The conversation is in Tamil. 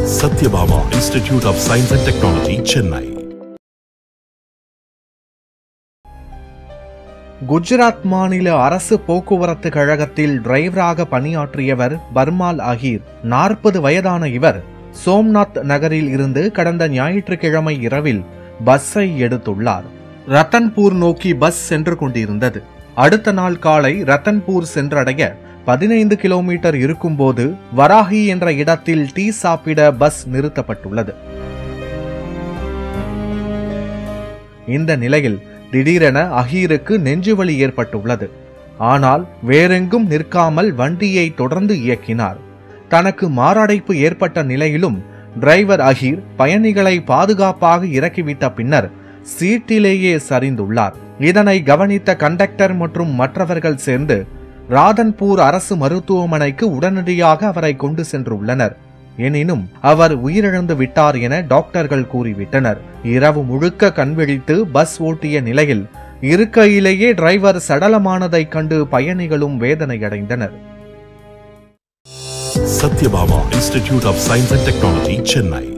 Satyabama Institute of Science and Technology, Chennai. Gujarat மாநில அரசு போக்குவரத்து கழகத்தில் டிரைவராக பணியாற்றியவர் பர்மால் அஹீர் நாற்பது வயதான இவர் சோம்நாத் நகரில் இருந்து கடந்த ஞாயிற்றுக்கிழமை இரவில் பஸ்ஸை எடுத்துள்ளார் ரத்தன்பூர் நோக்கி பஸ் சென்று கொண்டிருந்தது அடுத்த நாள் காலை ரத்தன்பூர் சென்றடைய பதினைந்து கிலோமீட்டர் இருக்கும்போது வராகி என்ற இடத்தில் டீ சாப்பிட பஸ் நிறுத்தப்பட்டுள்ளது இந்த நிலையில் திடீரென அஹீருக்கு நெஞ்சுவலி ஏற்பட்டுள்ளது ஆனால் வேறெங்கும் நிற்காமல் வண்டியை தொடர்ந்து இயக்கினார் தனக்கு மாரடைப்பு ஏற்பட்ட நிலையிலும் டிரைவர் அஹீர் பயணிகளை பாதுகாப்பாக இறக்கிவிட்ட பின்னர் சீட்டிலேயே சரிந்துள்ளார் இதனை கவனித்த கண்டக்டர் மற்றும் மற்றவர்கள் சேர்ந்து ராதன்பூர் அரசு மருத்துவமனைக்கு உடனடியாக அவரை கொண்டு சென்றுள்ளனர் எனினும் அவர் உயிரிழந்து விட்டார் என டாக்டர்கள் கூறிவிட்டனர் இரவு முழுக்க கண்விழித்து பஸ் ஓட்டிய நிலையில் இருக்கையிலேயே டிரைவர் சடலமானதைக் கண்டு பயணிகளும் வேதனையடைந்தனர் Satyabama Institute of Science and Technology, Chennai.